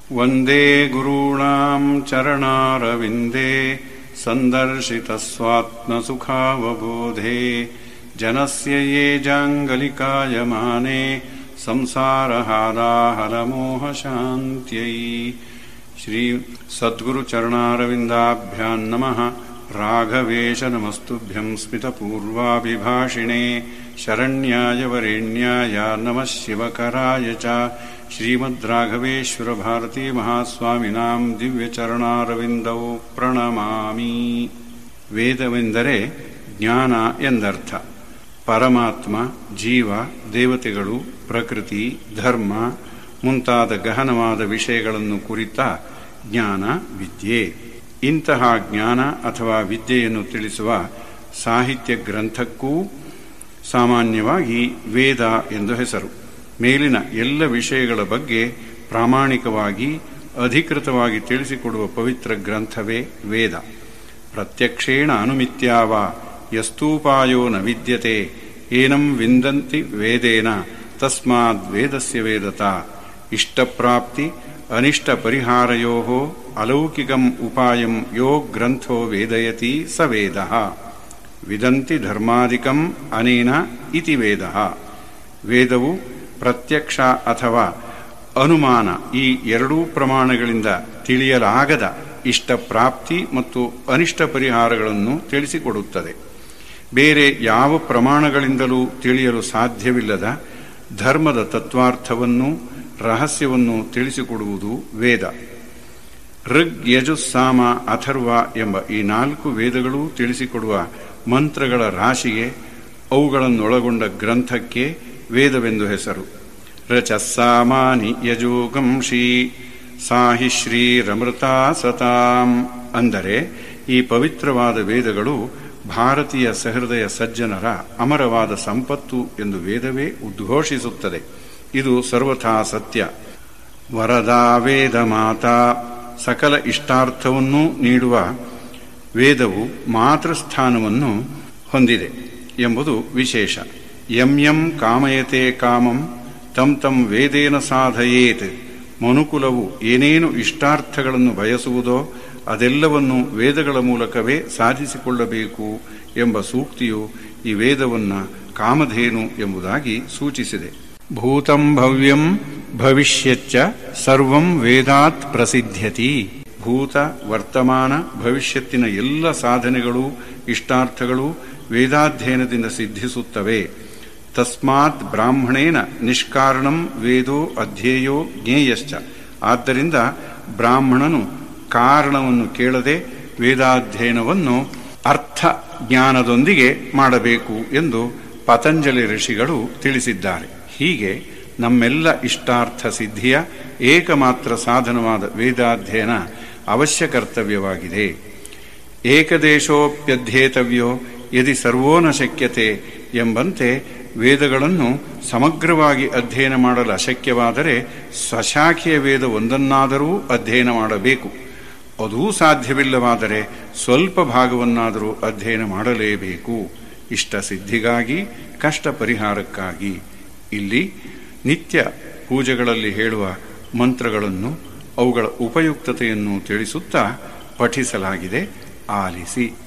वन्दे गुरूणां चरणारविन्दे सन्दर्शितस्वात्मसुखावबोधे जनस्य ये जाङ्गलिकायमाने संसारहाराहरमोहशान्त्यै श्री सद्गुरुचरणारविन्दाभ्यां नमः राघवेश नमस्तुभ्यं स्मितपूर्वाभिभाषिणे शरण्याय वरेण्याय नमः शिवकराय च ಶ್ರೀಮದ್ರಾಘವೇಶ್ವರಭಾರತೀ ಮಹಾಸ್ವಾಮಿನಾಂ ದಿವ್ಯಚರಣಾರವಿಂದೌ ಪ್ರಣಮಾಮಿ ವೇದವೆಂದರೆ ಜ್ಞಾನ ಎಂದರ್ಥ ಪರಮಾತ್ಮ ಜೀವ ದೇವತೆಗಳು ಪ್ರಕೃತಿ ಧರ್ಮ ಮುಂತಾದ ಗಹನವಾದ ವಿಷಯಗಳನ್ನು ಕುರಿತ ಜ್ಞಾನ ವಿದ್ಯೆ ಇಂತಹ ಜ್ಞಾನ ಅಥವಾ ವಿದ್ಯೆಯನ್ನು ತಿಳಿಸುವ ಸಾಹಿತ್ಯ ಗ್ರಂಥಕ್ಕೂ ಸಾಮಾನ್ಯವಾಗಿ ವೇದ ಎಂದು ಹೆಸರು ಮೇಲಿನ ಎಲ್ಲ ವಿಷಯಗಳ ಬಗ್ಗೆ ಪ್ರಾಮಾಣಿಕವಾಗಿ ಅಧಿಕೃತವಾಗಿ ತಿಳಿಸಿಕೊಡುವ ಪವಿತ್ರ ಗ್ರಂಥವೇ ವೇದ ಪ್ರತ್ಯಕ್ಷೇಣ ಅನುಮಿತ್ಯಾವ ಯಸ್ತೂಪಾಯೋ ನ ವಿದ್ಯತೆ ಏನಂ ವಿಂದಂತಿ ವೇದೇನ ತಸ್ಮಾದ್ ವೇದಸ್ಯ ವೇದತ ಇಷ್ಟಪ್ರಾಪ್ತಿ ಅನಿಷ್ಟ ಪರಿಹಾರಯೋ ಅಲೌಕಿಕಂ ಉಪಾಯಂ ಯೋ ಗ್ರಂಥೋ ವೇದಯತಿ ಸ ವೇದ ವಿದಂತಿ ಧರ್ಮಾದಿಕಂ ಅನೇನ ಇತಿ ವೇದ ವೇದವು ಪ್ರತ್ಯಕ್ಷ ಅಥವಾ ಅನುಮಾನ ಈ ಎರಡೂ ಪ್ರಮಾಣಗಳಿಂದ ತಿಳಿಯಲಾಗದ ಇಷ್ಟ ಪ್ರಾಪ್ತಿ ಮತ್ತು ಅನಿಷ್ಟ ಪರಿಹಾರಗಳನ್ನು ತಿಳಿಸಿಕೊಡುತ್ತದೆ ಬೇರೆ ಯಾವ ಪ್ರಮಾಣಗಳಿಂದಲೂ ತಿಳಿಯಲು ಸಾಧ್ಯವಿಲ್ಲದ ಧರ್ಮದ ತತ್ವಾರ್ಥವನ್ನು ರಹಸ್ಯವನ್ನು ತಿಳಿಸಿಕೊಡುವುದು ವೇದ ಋಗ್ ಯಜುಸ್ಸಾಮ ಅಥರ್ವ ಎಂಬ ಈ ನಾಲ್ಕು ವೇದಗಳೂ ತಿಳಿಸಿಕೊಡುವ ಮಂತ್ರಗಳ ರಾಶಿಗೆ ಅವುಗಳನ್ನೊಳಗೊಂಡ ಗ್ರಂಥಕ್ಕೆ ವೇದವೆಂದು ಹೆಸರು ರಚಸ್ಸಾಮಾನಿ ಯಜೋಗಂಶಿ ಸಾಹಿ ಶ್ರೀರಮೃತಾ ಸತಾಂ ಅಂದರೆ ಈ ಪವಿತ್ರವಾದ ವೇದಗಳು ಭಾರತೀಯ ಸಹೃದಯ ಸಜ್ಜನರ ಅಮರವಾದ ಸಂಪತ್ತು ಎಂದು ವೇದವೇ ಉದ್ಘೋಷಿಸುತ್ತದೆ ಇದು ಸರ್ವಥಾ ಸತ್ಯ ವರದಾ ವೇದ ಮಾತಾ ಸಕಲ ಇಷ್ಟಾರ್ಥವನ್ನೂ ನೀಡುವ ವೇದವು ಮಾತೃಸ್ಥಾನವನ್ನು ಹೊಂದಿದೆ ಎಂಬುದು ವಿಶೇಷ ಯಂ ಯಂ ಕಾಮಯತೆ ಕಾಮಂ ತಂ ತಂ ವೇದೇನ ಸಾಧಯೇತ್ ಮನುಕುಲವು ಏನೇನು ಇಷ್ಟಾರ್ಥಗಳನ್ನು ಬಯಸುವುದೋ ಅದೆಲ್ಲವನ್ನು ವೇದಗಳ ಮೂಲಕವೇ ಸಾಧಿಸಿಕೊಳ್ಳಬೇಕು ಎಂಬ ಸೂಕ್ತಿಯು ಈ ವೇದವನ್ನ ಕಾಮಧೇನು ಎಂಬುದಾಗಿ ಸೂಚಿಸಿದೆ ಭೂತಂ ಭವ್ಯಂ ಭವಿಷ್ಯಚ್ಚ ಸರ್ವಂ ವೇದಾತ್ ಪ್ರಸಿದ್ಧ್ಯತಿ ಭೂತ ವರ್ತಮಾನ ಭವಿಷ್ಯತ್ತಿನ ಎಲ್ಲ ಸಾಧನೆಗಳು ಇಷ್ಟಾರ್ಥಗಳು ವೇದಾಧ್ಯಯನದಿಂದ ಸಿದ್ಧಿಸುತ್ತವೆ ತಸ್ಮಾತ್ ಬ್ರಾಹ್ಮಣೇನ ನಿಷ್ಕಾರಣಂ ವೇದೋ ಅಧ್ಯೇಯೋ ಜ್ಞೇಯಶ್ಚ ಆದ್ದರಿಂದ ಬ್ರಾಹ್ಮಣನು ಕಾರಣವನ್ನು ಕೇಳದೆ ವೇದಾಧ್ಯಯನವನ್ನು ಅರ್ಥ ಜ್ಞಾನದೊಂದಿಗೆ ಮಾಡಬೇಕು ಎಂದು ಪತಂಜಲಿ ಋಷಿಗಳು ತಿಳಿಸಿದ್ದಾರೆ ಹೀಗೆ ನಮ್ಮೆಲ್ಲ ಇಷ್ಟಾರ್ಥ ಸಿದ್ಧಿಯ ಏಕಮಾತ್ರ ಸಾಧನವಾದ ವೇದಾಧ್ಯಯನ ಅವಶ್ಯ ಕರ್ತವ್ಯವಾಗಿದೆ ಏಕದೇಶೋಪ್ಯಧ್ಯೇತವ್ಯೋ ಯದಿ ಸರ್ವೋ ನ ಶಕ್ಯತೆ ಎಂಬಂತೆ ವೇದಗಳನ್ನು ಸಮಗ್ರವಾಗಿ ಅಧ್ಯಯನ ಮಾಡಲು ಅಶಕ್ಯವಾದರೆ ಸ್ವಶಾಖೆಯ ವೇದ ಒಂದನ್ನಾದರೂ ಅಧ್ಯಯನ ಮಾಡಬೇಕು ಅದೂ ಸಾಧ್ಯವಿಲ್ಲವಾದರೆ ಸ್ವಲ್ಪ ಭಾಗವನ್ನಾದರೂ ಅಧ್ಯಯನ ಮಾಡಲೇಬೇಕು ಇಷ್ಟ ಸಿದ್ಧಿಗಾಗಿ ಕಷ್ಟ ಪರಿಹಾರಕ್ಕಾಗಿ ಇಲ್ಲಿ ನಿತ್ಯ ಪೂಜೆಗಳಲ್ಲಿ ಹೇಳುವ ಮಂತ್ರಗಳನ್ನು ಅವುಗಳ ಉಪಯುಕ್ತತೆಯನ್ನು ತಿಳಿಸುತ್ತಾ ಪಠಿಸಲಾಗಿದೆ ಆಲಿಸಿ